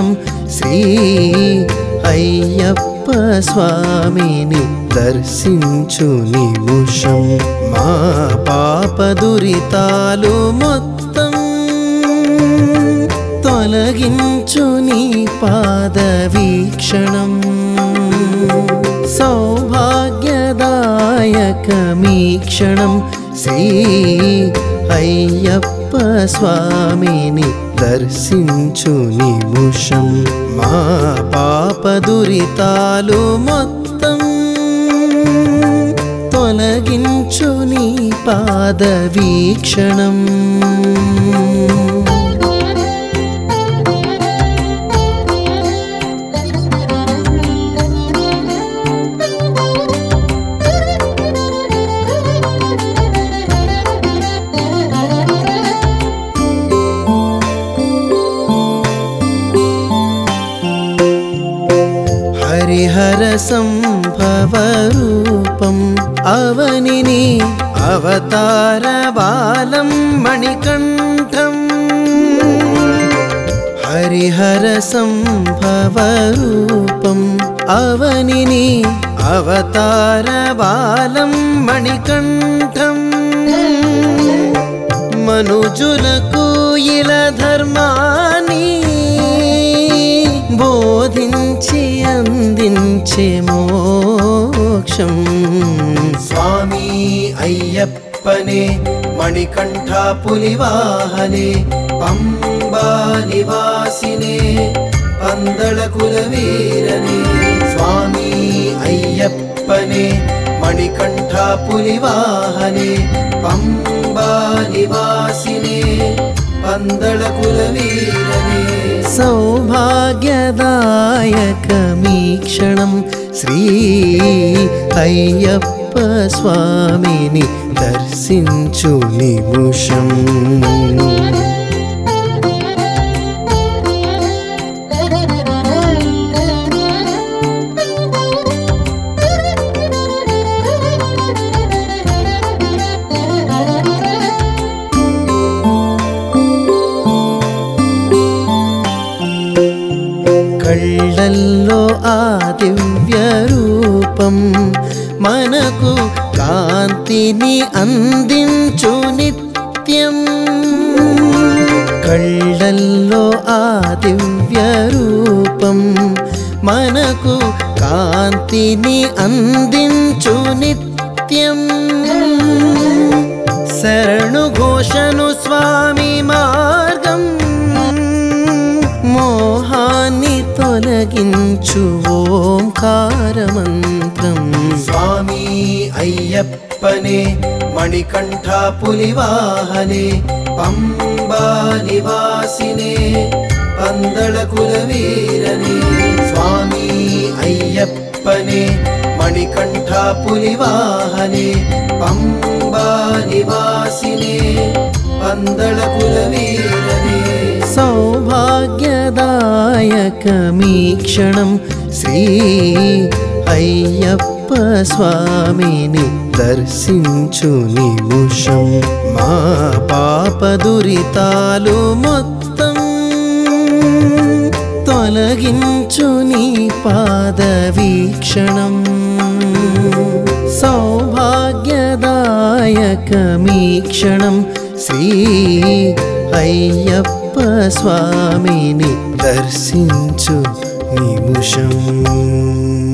వీక్షణం శ్రీ అయ్యప్ప స్వామిని దర్శించు నిముషం మా పాప దురితాలు మొత్తం తొలగించు నీ పాద వీక్షణం సౌభాగ్యదాయకమీక్షణం శ్రీ అయ్యప్ప స్వామిని దర్శించు నిముషం మా పాప దురితాలు మొత్తం తొలగించు నీ పాద వీక్షణం హరిహర సంభవ రూపం అవనిని అవతార బాలం మణికంఠం హరిహర సంభవ రూపం అవనిని అవతార బాలం మణికంఠం మనుజులకు ఇల ధర్మాన్ని బోధించి అందించే మోక్షం స్వామి అయ్యప్పనే మణికంఠ పులివాహనే పంబా నివాసినే పందళ కులవీరనే స్వామి అయ్యప్పనే మణికంఠ పులివాహనే పంబా నివాసినే పందళ కులవీరనే సౌభాగ్యదాయకమీక్షణం శ్రీ అయ్యప్ప స్వామిని దర్శించు నిముషం కళ్ళల్లో ఆ దివ్య రూపం మనకు కాంతిని అందించు నిత్యం కళ్ళల్లో ఆ దివ్య రూపం మనకు కాంతిని అందించు నిత్యం శరణు ఘోషను స్వామి మార్గం మోహాన్ని తొలగించు ఓంకారమంత్రం స్వామి అయ్యప్పనే మణికంఠ పులివాహనే పంబా నివాసినే పందళ కులవీరనే స్వామి అయ్యప్పనే మణికంఠ పులివాహనే పంబా నివాసినే పందళ కులవీరనే సౌభాగ్యదాయకమీక్షణం శ్రీ అయ్యప్ప స్వామిని దర్శించు నిముషం మా పాప దురితాలు మొత్తం తొలగించు నీ పాద వీక్షణం సౌభాగ్యదాయకమీక్షణం శ్రీ అయ్యప్ప స్వామిని దర్శించు నిముషం